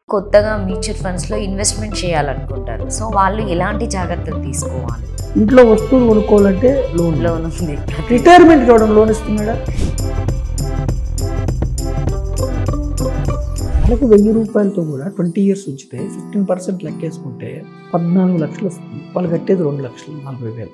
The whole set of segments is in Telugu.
కొత్తగా మ్యూచువల్ ఫండ్స్లో ఇన్వెస్ట్మెంట్ చేయాలనుకుంటారు సో వాళ్ళు ఎలాంటి జాగ్రత్తలు తీసుకోవాలి ఇంట్లో వస్తువులు కొనుక్కోవాలంటే లోన్ లోన్ ఉంది రిటైర్మెంట్ ఇవ్వడం లోన్ ఇస్తున్నాడా నెలకు వెయ్యి రూపాయలతో కూడా ట్వంటీ ఇయర్స్ ఉంచితే ఫిఫ్టీన్ పర్సెంట్ లెక్కేసుకుంటే పద్నాలుగు లక్షలు వస్తుంది వాళ్ళు కట్టేది రెండు లక్షలు నలభై వేలు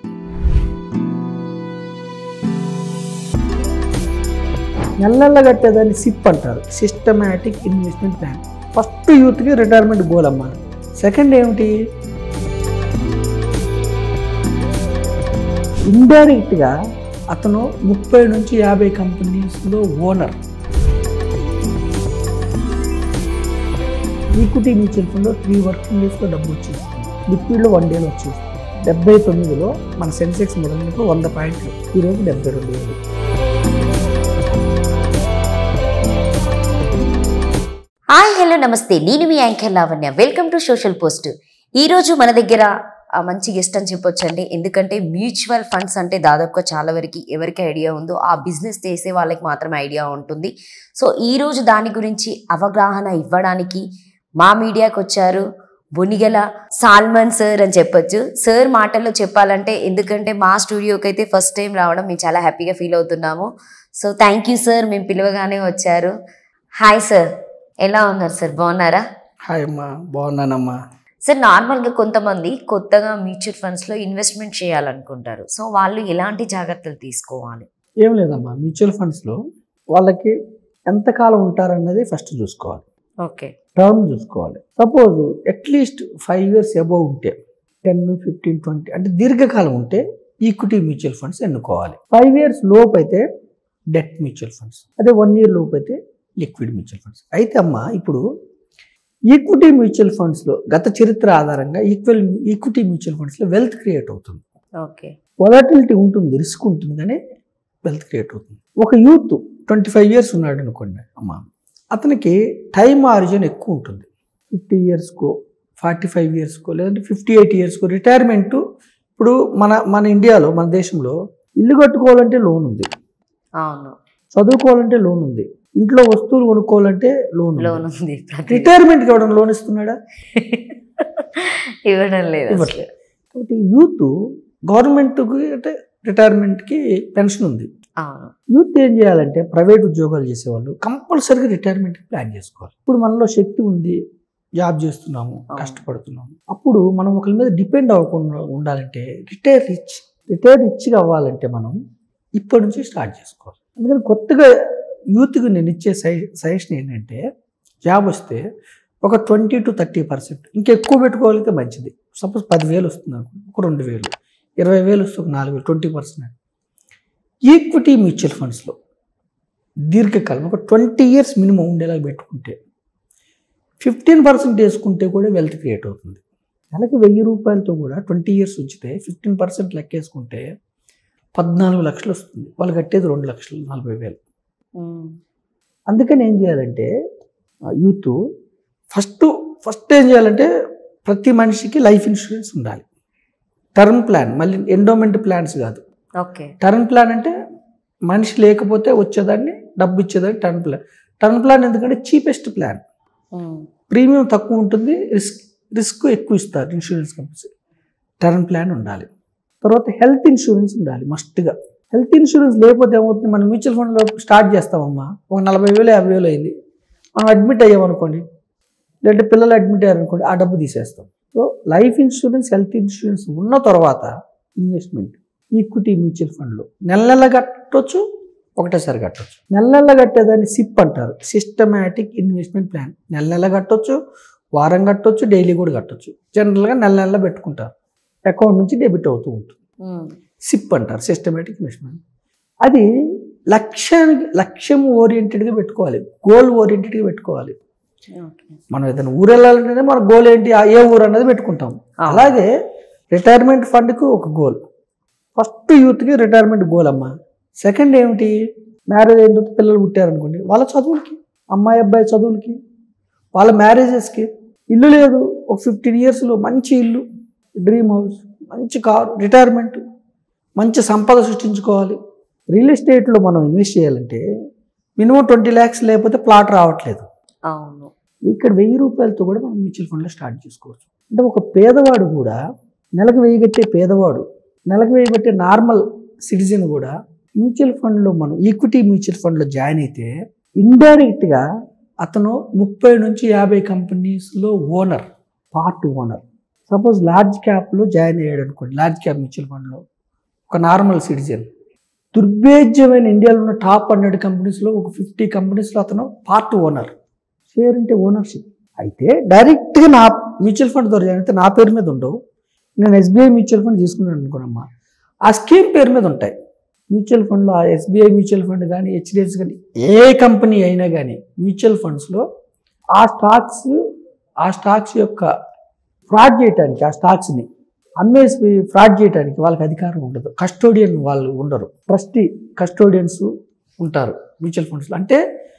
నెల నెల కట్టేదాన్ని సిప్ అంటారు సిస్టమాటిక్ ఇన్వెస్ట్మెంట్ ప్లాన్ ఫస్ట్ యూత్కి రిటైర్మెంట్ గోల్ అమ్మా సెకండ్ ఏమిటి ఇండైరెక్ట్గా అతను ముప్పై నుంచి యాభై కంపెనీస్లో ఓనర్ ఈక్విటీ మ్యూచువల్ ఫండ్లో త్రీ వర్కింగ్ డేస్లో డబ్బు వచ్చేస్తుంది లిక్విడ్లో వన్ డేలో వచ్చేస్తుంది డెబ్బై తొమ్మిదిలో మన సెన్సెక్స్ మొదలైనప్పుడు వంద పాయింట్లు ఈరోజు డెబ్బై రెండు వేలు హాయ్ హలో నమస్తే నేను మీ anchor Lavanya welcome to social post ఈ రోజు మన దగ్గర ఆ, మంచి గెస్ట్ అని చెప్పొచ్చండి ఎందుకంటే మ్యూచువల్ ఫండ్స్ అంటే దాదాపుగా చాలా వరకు ఎవరికి ఐడియా ఉందో ఆ బిజినెస్ చేసే వాళ్ళకి మాత్రమే ఐడియా ఉంటుంది సో ఈ రోజు దాని గురించి అవగాహన ఇవ్వడానికి మా మీడియాకి వచ్చారు బొనిగల సాల్మన్ సార్ అని చెప్పొచ్చు సార్ మాటల్లో చెప్పాలంటే ఎందుకంటే మా స్టూడియోకి అయితే ఫస్ట్ టైం రావడం మేము చాలా హ్యాపీగా ఫీల్ అవుతున్నాము సో థ్యాంక్ యూ సార్ మేము పిలవగానే వచ్చారు హాయ్ సార్ ఎలా ఉన్నారు సార్ బాగున్నారా హాయ్ అమ్మా బాగున్నానమ్మా సార్ నార్మల్గా కొంతమంది కొత్తగా మ్యూచువల్ ఫండ్స్లో ఇన్వెస్ట్మెంట్ చేయాలనుకుంటారు సో వాళ్ళు ఎలాంటి జాగ్రత్తలు తీసుకోవాలి ఏం లేదమ్మా మ్యూచువల్ ఫండ్స్లో వాళ్ళకి ఎంతకాలం ఉంటారన్నది ఫస్ట్ చూసుకోవాలి ఓకే టర్మ్ చూసుకోవాలి suppose at least five years above ఉంటే టెన్ ఫిఫ్టీన్ ట్వంటీ అంటే దీర్ఘకాలం ఉంటే ఈక్విటీ మ్యూచువల్ ఫండ్స్ ఎన్నుకోవాలి ఫైవ్ ఇయర్స్ లోపు అయితే డెట్ మ్యూచువల్ ఫండ్స్ అదే వన్ ఇయర్ లోపు అయితే లిక్విడ్ మ్యూచువల్ ఫండ్స్ అయితే అమ్మా ఇప్పుడు ఈక్విటీ మ్యూచువల్ ఫండ్స్లో గత చరిత్ర ఆధారంగా ఈక్వల్ ఈక్విటీ మ్యూచువల్ ఫండ్స్లో వెల్త్ క్రియేట్ అవుతుంది ఓకే వొలాటిలిటీ ఉంటుంది రిస్క్ ఉంటుంది కానీ వెల్త్ క్రియేట్ అవుతుంది ఒక యూత్ ట్వంటీ ఫైవ్ ఇయర్స్ ఉన్నాడు అనుకోండి అమ్మ అతనికి టైం ఆరిజిన్ ఎక్కువ ఉంటుంది ఫిఫ్టీ ఇయర్స్కో ఫార్టీ ఫైవ్ ఇయర్స్కో లేదంటే ఫిఫ్టీ ఎయిట్ ఇయర్స్కో రిటైర్మెంట్ ఇప్పుడు మన మన ఇండియాలో మన దేశంలో ఇల్లు కట్టుకోవాలంటే లోన్ ఉంది అవును చదువుకోవాలంటే లోన్ ఉంది ఇంట్లో వస్తువులు కొనుక్కోవాలంటే లోన్ లోన్ ఉంది ఉంది ప్రతి రిటైర్మెంట్కి ఇవ్వడం లోన్ ఇస్తున్నాడా ఇవ్వడం లేదు అసలు. ఇవ్వట్లేదు కాబట్టి యూత్ గవర్నమెంట్కి అంటే రిటైర్మెంట్కి పెన్షన్ ఉంది అవును యూత్ ఏం చేయాలంటే ప్రైవేట్ ఉద్యోగాలు చేసేవాళ్ళు కంపల్సరీగా రిటైర్మెంట్ ప్లాన్ చేసుకోవాలి ఇప్పుడు మనలో శక్తి ఉంది జాబ్ చేస్తున్నాము అవును. కష్టపడుతున్నాము అప్పుడు మనం ఒకరి మీద డిపెండ్ అవ్వకుండా ఉండాలంటే రిటైర్ రిచ్ రిటైర్ రిచ్గా అవ్వాలంటే మనం ఇప్పటి నుంచి స్టార్ట్ చేసుకోవాలి అందుకని కొత్తగా యూత్కి నేను ఇచ్చే సై సజెషన్ ఏంటంటే జాబ్ వస్తే ఒక ట్వంటీ టు థర్టీ పర్సెంట్ ఇంకెక్కువ పెట్టుకోగలిగితే మంచిది సపోజ్ పదివేలు వస్తుంది అనుకో ఒక రెండు వేలు ఇరవై వేలు వస్తే ఒక నాలుగు వేలు ట్వంటీ పర్సెంట్ ఈక్విటీ మ్యూచువల్ ఫండ్స్లో దీర్ఘకాలం ఒక ట్వంటీ ఇయర్స్ మినిమం ఉండేలా పెట్టుకుంటే ఫిఫ్టీన్ పర్సెంట్ వేసుకుంటే కూడా వెల్త్ క్రియేట్ అవుతుంది నెలకి వెయ్యి రూపాయలతో కూడా ట్వంటీ ఇయర్స్ ఉంచితే ఫిఫ్టీన్ పర్సెంట్ లెక్కేసుకుంటే పద్నాలుగు లక్షలు వస్తుంది వాళ్ళు కట్టేది రెండు లక్షలు నలభై వేలు ఉమ్. అందుకని ఏం చేయాలంటే యూత్ ఫస్ట్ ఫస్ట్ ఏం చేయాలంటే ప్రతి మనిషికి లైఫ్ ఇన్సూరెన్స్ ఉండాలి టర్మ్ ప్లాన్ మళ్ళీ ఎండోమెంట్ ప్లాన్స్ కాదు ఓకే టర్మ్ ప్లాన్ అంటే మనిషి లేకపోతే వచ్చేదాన్ని డబ్బు ఇచ్చేదాన్ని టర్మ్ ప్లాన్ టర్మ్ ప్లాన్ ఎందుకంటే చీపెస్ట్ ప్లాన్ ఉమ్. ప్రీమియం తక్కువ ఉంటుంది రిస్క్ రిస్క్ ఎక్కువ ఇస్తారు ఇన్సూరెన్స్ కంపెనీస్ టర్మ్ ప్లాన్ ఉండాలి తర్వాత హెల్త్ ఇన్సూరెన్స్ ఉండాలి మస్ట్గా హెల్త్ ఇన్సూరెన్స్ లేకపోతే ఏమవుతుంది మనం మ్యూచువల్ ఫండ్లో స్టార్ట్ చేస్తామమ్మా ఒక నలభై వేలు యాభై వేలు అయింది మనం అడ్మిట్ అయ్యామనుకోండి లేదంటే పిల్లలు అడ్మిట్ అయ్యారనుకోండి ఆ డబ్బు తీసేస్తాం so life insurance health insurance ఉన్న తర్వాత ఇన్వెస్ట్మెంట్ ఈక్విటీ మ్యూచువల్ ఫండ్లో నెల నెల కట్టొచ్చు ఒకటేసారి కట్టొచ్చు నెల నెల కట్టేదాన్ని సిప్ అంటారు సిస్టమాటిక్ ఇన్వెస్ట్మెంట్ ప్లాన్ నెల నెల కట్టొచ్చు వారం కట్టొచ్చు డైలీ కూడా కట్టొచ్చు జనరల్గా నెల నెల పెట్టుకుంటారు అకౌంట్ నుంచి డెబిట్ అవుతూ ఉంటుంది ఉమ్. సిప్ అంటారు సిస్టమేటిక్ ఇన్వెస్ట్మెంట్ అది లక్ష్యానికి లక్ష్యం ఓరియంటెడ్గా పెట్టుకోవాలి గోల్ ఓరియంటెడ్గా పెట్టుకోవాలి ఓకే మనం ఏదైనా ఊరు వెళ్ళాలంటేనే మన గోల్ ఏంటి ఆ ఏ ఊరు అన్నది పెట్టుకుంటాం అవును. అలాగే రిటైర్మెంట్ ఫండ్కి ఒక గోల్ ఫస్ట్ యూత్కి రిటైర్మెంట్ గోల్ అమ్మా సెకండ్ ఏమిటి మ్యారేజ్ అయిన తర్వాత పిల్లలు పుట్టారనుకోండి వాళ్ళ చదువులకి అమ్మాయి అబ్బాయి చదువులకి వాళ్ళ మ్యారేజెస్కి ఇల్లు లేదు ఒక ఫిఫ్టీన్ ఇయర్స్లో మంచి ఇల్లు డ్రీమ్ హౌస్ మంచి కారు రిటైర్మెంట్ మంచి సంపద సృష్టించుకోవాలి రియల్ ఎస్టేట్లో మనం ఇన్వెస్ట్ చేయాలంటే మినిమం ట్వంటీ ల్యాక్స్ లేకపోతే ప్లాట్ రావట్లేదు అవును ఇక్కడ వెయ్యి రూపాయలతో కూడా మనం మ్యూచువల్ ఫండ్లో స్టార్ట్ చేసుకోవచ్చు అంటే ఒక పేదవాడు కూడా నెలకు వెయ్యి కట్టే పేదవాడు నెలకు వెయ్యి కట్టే నార్మల్ సిటిజన్ కూడా మ్యూచువల్ ఫండ్లో మనం ఈక్విటీ మ్యూచువల్ ఫండ్లో జాయిన్ అయితే ఇండైరెక్ట్గా అతను ముప్పై నుంచి యాభై కంపెనీస్లో owner part owner suppose large క్యాప్లో జాయిన్ అయ్యాడు అనుకోండి లార్జ్ క్యాప్ మ్యూచువల్ ఫండ్లో ఒక నార్మల్ సిటిజన్ దుర్భేద్యమైన ఇండియాలో ఉన్న టాప్ హండ్రెడ్ కంపెనీస్లో ఒక ఫిఫ్టీ కంపెనీస్లో అతను పార్ట్ ఓనర్ షేర్ అంటే ఓనర్షిప్ అయితే డైరెక్ట్గా నా మ్యూచువల్ ఫండ్ ద్వారా జాయిన్ అయితే నా పేరు మీద ఉండవు నేను ఎస్బీఐ మ్యూచువల్ ఫండ్ తీసుకున్నాను అనుకోనమ్మా ఆ స్కీమ్ పేరు మీద ఉంటాయి మ్యూచువల్ ఫండ్లో ఆ ఎస్బీఐ మ్యూచువల్ ఫండ్ కానీ హెచ్డిఎఫ్సి కానీ ఏ కంపెనీ అయినా కానీ మ్యూచువల్ ఫండ్స్లో ఆ స్టాక్స్ ఆ స్టాక్స్ యొక్క ఫ్రాడ్ చేయడానికి ఆ స్టాక్స్ని అమ్మేసి ఫ్రాడ్ చేయడానికి వాళ్ళకి అధికారం ఉండదు కస్టోడియన్ వాళ్ళు ఉండరు ట్రస్టీ కస్టోడియన్స్ ఉంటారు మ్యూచువల్ ఫండ్స్లో అంటే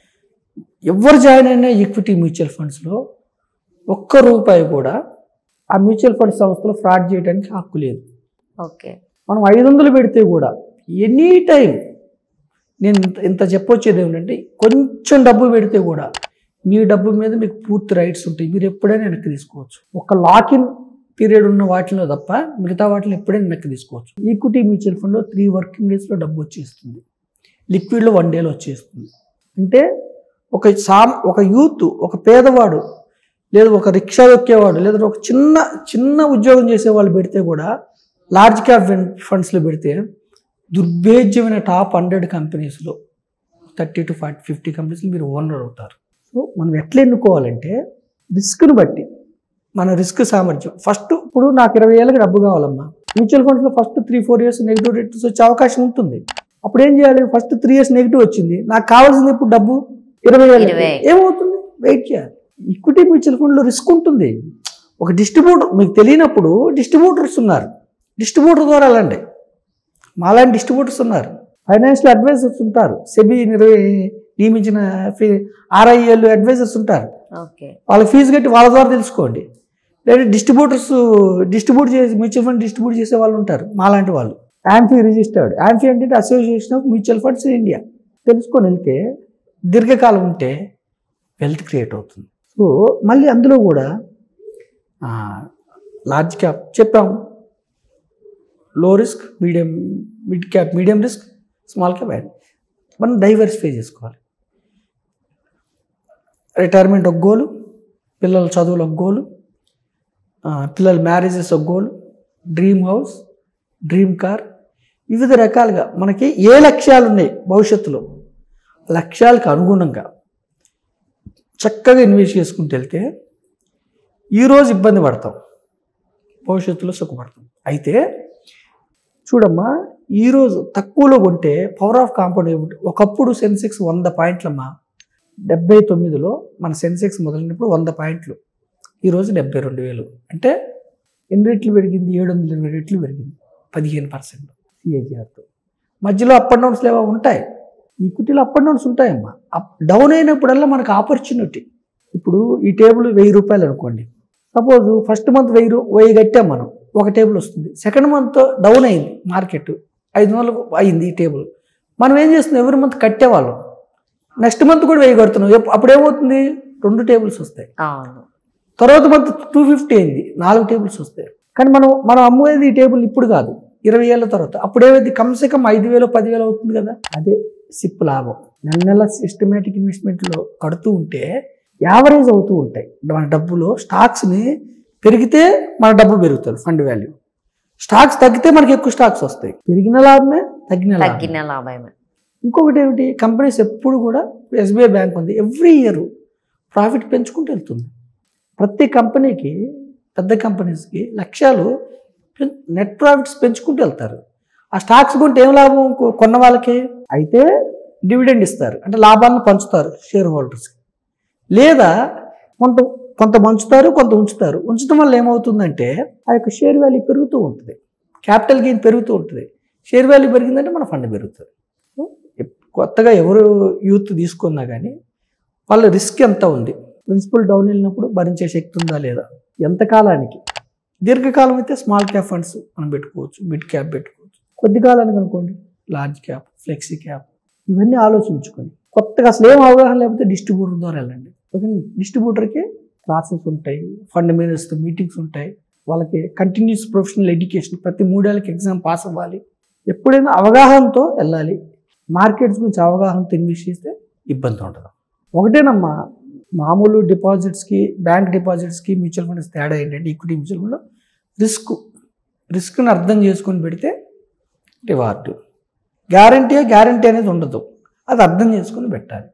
ఎవరు జాయిన్ అయినా ఈక్విటీ మ్యూచువల్ ఫండ్స్లో ఒక్క రూపాయి కూడా ఆ మ్యూచువల్ ఫండ్ సంస్థలో ఫ్రాడ్ చేయడానికి హక్కు లేదు ఓకే మనం ఐదు వందలు పెడితే కూడా ఎనీ టైం నేను ఇంత ఇంత చెప్పొచ్చేది ఏమిటంటే కొంచెం డబ్బు పెడితే కూడా మీ డబ్బు మీద మీకు పూర్తి రైట్స్ ఉంటాయి మీరు ఎప్పుడైనా వెనక్కి తీసుకోవచ్చు ఒక లాకిన్ పీరియడ్ ఉన్న వాటిలో తప్ప మిగతా వాటిలో ఎప్పుడైనా వెనక్కి తీసుకోవచ్చు ఈక్విటీ మ్యూచువల్ ఫండ్లో త్రీ వర్కింగ్ డేస్లో డబ్బు వచ్చేస్తుంది లిక్విడ్లో వన్ డేలో వచ్చేస్తుంది అంటే ఒక సామ్ ఒక యూత్ ఒక పేదవాడు లేదా ఒక రిక్షా ఎక్కేవాడు లేదా ఒక చిన్న చిన్న ఉద్యోగం చేసేవాళ్ళు పెడితే కూడా లార్జ్ క్యాప్ ఫండ్స్లో పెడితే దుర్భేద్యమైన టాప్ హండ్రెడ్ కంపెనీస్లో థర్టీ టు ఫార్టీ ఫిఫ్టీ కంపెనీస్లో మీరు ఓనర్ అవుతారు సో మనం ఎట్లా ఎన్నుకోవాలంటే రిస్క్ను బట్టి మన రిస్క్ సామర్థ్యం ఫస్ట్ ఇప్పుడు నాకు ఇరవై ఏళ్ళకి డబ్బు కావాలమ్మా మ్యూచువల్ ఫండ్స్లో first three four years negative returns వచ్చే అవకాశం ఉంటుంది అప్పుడు ఏం చేయాలి ఫస్ట్ త్రీ ఇయర్స్ నెగిటివ్ వచ్చింది నాకు కావాల్సింది ఇప్పుడు డబ్బు ఇరవై ఏళ్ళు ఇరవై. ఏమవుతుంది వెయిట్ చేయాలి ఈక్విటీ మ్యూచువల్ ఫండ్లో రిస్క్ ఉంటుంది ఒక డిస్ట్రిబ్యూటర్ మీకు తెలియనప్పుడు డిస్ట్రిబ్యూటర్స్ ఉన్నారు డిస్ట్రిబ్యూటర్ ద్వారా వెళ్ళండి మాలాంటి డిస్ట్రిబ్యూటర్స్ ఉన్నారు ఫైనాన్షియల్ అడ్వైజర్స్ ఉంటారు సెబీ నిర్వహి నియమించిన ఆర్ఐఎల్ అడ్వైజర్స్ ఉంటారు ఓకే వాళ్ళ ఫీజు కట్టి వాళ్ళ ద్వారా తెలుసుకోండి లేదా డిస్ట్రిబ్యూటర్స్ డిస్ట్రిబ్యూట్ చేసి మ్యూచువల్ ఫండ్ డిస్ట్రిబ్యూట్ చేసే వాళ్ళు ఉంటారు మాలాంటి వాళ్ళు యాంఫీ రిజిస్టర్డ్ యాంఫీ అంటే association of mutual funds in India తెలుసుకొని వెళ్తే దీర్ఘకాలం ఉంటే వెల్త్ క్రియేట్ అవుతుంది సో మళ్ళీ అందులో కూడా లార్జ్ క్యాప్ చెప్పాము low risk medium mid cap medium risk small cap and మనం డైవర్సిఫై చేసుకోవాలి రిటైర్మెంట్ ఒక గోలు పిల్లల చదువులు ఒక గోలు ఆ, పిల్లల మ్యారేజెస్ ఒక goal dream house dream car వివిధ రకాలుగా మనకి ఏ లక్ష్యాలు ఉన్నాయి భవిష్యత్తులో లక్ష్యాలకు అనుగుణంగా చక్కగా ఇన్వెస్ట్ చేసుకుంటూ వెళ్తే ఈరోజు ఇబ్బంది పడతాం భవిష్యత్తులో సుఖపడతాం అయితే చూడమ్మా ఈరోజు తక్కువలో కొంటే పవర్ ఆఫ్ కాంపౌండ్ ఏమిటి ఒకప్పుడు సెన్సెక్స్ వంద పాయింట్లమ్మా డెబ్బై తొమ్మిదిలో మన సెన్సెక్స్ మొదలైనప్పుడు వంద పాయింట్లు ఈరోజు డెబ్బై రెండు వేలు అంటే ఎన్ని రెట్లు పెరిగింది ఏడు వందల ఇరవై రెట్లు పెరిగింది పదిహేను పర్సెంట్ సిఏజిఆర్తో మధ్యలో అప్ అండ్ డౌన్స్ లేవా ఉంటాయి ఈక్విటీలో అప్ అండ్ డౌన్స్ ఉంటాయమ్మా అప్ డౌన్ అయినప్పుడల్లా మనకు ఆపర్చునిటీ ఇప్పుడు ఈ టేబుల్ వెయ్యి రూపాయలు అనుకోండి సపోజ్ ఫస్ట్ మంత్ వెయ్యి రూ- వెయ్యి కట్టాం మనం ఒక టేబుల్ వస్తుంది సెకండ్ మంత్ డౌన్ అయింది మార్కెట్ ఐదు వందలు అయింది ఈ టేబుల్ మనం ఏం చేస్తున్నాం ఎవరి మంత్ కట్టేవాళ్ళం నెక్స్ట్ మంత్ కూడా వెయ్యి కడుతున్నాం ఎప్పు- అప్పుడు ఏమవుతుంది రెండు టేబుల్స్ వస్తాయి అవును తర్వాత మంత్ టూ ఫిఫ్టీ అయింది నాలుగు టేబుల్స్ వస్తాయి కానీ మనం మనం అమ్మేది ఈ టేబుల్ ఇప్పుడు కాదు ఇరవై ఏళ్ళ తర్వాత అప్పుడు ఏమైంది కమ్సే కమ్ ఐదు వేలు పదివేలు అవుతుంది కదా అదే సిప్ లాభం నెల నెల సిస్టమేటిక్ ఇన్వెస్ట్మెంట్లో కడుతూ ఉంటే యావరేజ్ అవుతూ ఉంటాయి మన డబ్బులో స్టాక్స్ని పెరిగితే మన డబ్బు పెరుగుతుంది ఫండ్ వాల్యూ స్టాక్స్ తగ్గితే మనకి ఎక్కువ స్టాక్స్ వస్తాయి పెరిగిన లాభమే తగ్గిన లాభమే తగ్గిన లాభమే ఇంకొకటి ఏమిటి కంపెనీస్ ఎప్పుడు కూడా ఎస్బీఐ బ్యాంక్ ఉంది ఎవ్రీ ఇయర్ ప్రాఫిట్ పెంచుకుంటూ వెళ్తుంది ప్రతి కంపెనీకి పెద్ద కంపెనీస్కి లక్ష్యాలు నెట్ ప్రాఫిట్స్ పెంచుకుంటూ వెళ్తారు ఆ స్టాక్స్ కొంటే ఏం లాభం కొ- కొన్న వాళ్ళకి అయితే డివిడెండ్ ఇస్తారు అంటే లాభాలను పంచుతారు షేర్ హోల్డర్స్కి లేదా కొంత కొంత పంచుతారు కొంత ఉంచుతారు ఉంచడం వల్ల ఏమవుతుందంటే ఆ యొక్క షేర్ వాల్యూ పెరుగుతూ ఉంటుంది క్యాపిటల్ గెయిన్ పెరుగుతూ ఉంటుంది షేర్ వాల్యూ పెరిగిందంటే మన ఫండ్ పెరుగుతుంది సో, ఎప్- కొత్తగా ఎవరు యూత్ తీసుకున్నా కానీ వాళ్ళ రిస్క్ ఎంత ఉంది ప్రిన్సిపల్ డౌన్ వెళ్ళినప్పుడు భరించే శక్తి ఉందా లేదా ఎంత కాలానికి దీర్ఘకాలం అయితే స్మాల్ క్యాప్ ఫండ్స్ మనం పెట్టుకోవచ్చు మిడ్ క్యాప్ పెట్టుకోవచ్చు కొద్ది కాలానికి అనుకోండి లార్జ్ క్యాప్ ఫ్లెక్సీ క్యాప్ ఇవన్నీ ఆలోచించుకొని కొత్తగా అసలు ఏం అవగాహన లేకపోతే డిస్ట్రిబ్యూటర్ ద్వారా వెళ్ళండి ఓకే డిస్ట్రిబ్యూటర్కి క్లాసెస్ ఉంటాయి ఫండ్ మేనేజర్స్తో మీటింగ్స్ ఉంటాయి వాళ్ళకి కంటిన్యూస్ ప్రొఫెషనల్ ఎడ్యుకేషన్ ప్రతి మూడేళ్ళకి ఎగ్జామ్ పాస్ అవ్వాలి ఎప్పుడైనా అవగాహనతో వెళ్ళాలి మార్కెట్స్ గురించి అవగాహనతో ఇన్వెస్ట్ చేస్తే ఇబ్బంది ఉండదు ఒకటేనమ్మా మామూలు డిపాజిట్స్కి బ్యాంక్ డిపాజిట్స్కి మ్యూచువల్ ఫండ్స్ తేడా ఏంటంటే ఈక్విటీ మ్యూచువల్ ఫండ్లో రిస్క్ రిస్క్ని అర్థం చేసుకొని పెడితే రివార్డు గ్యారంటీ గ్యారంటీ అనేది ఉండదు అది అర్థం చేసుకొని పెట్టాలి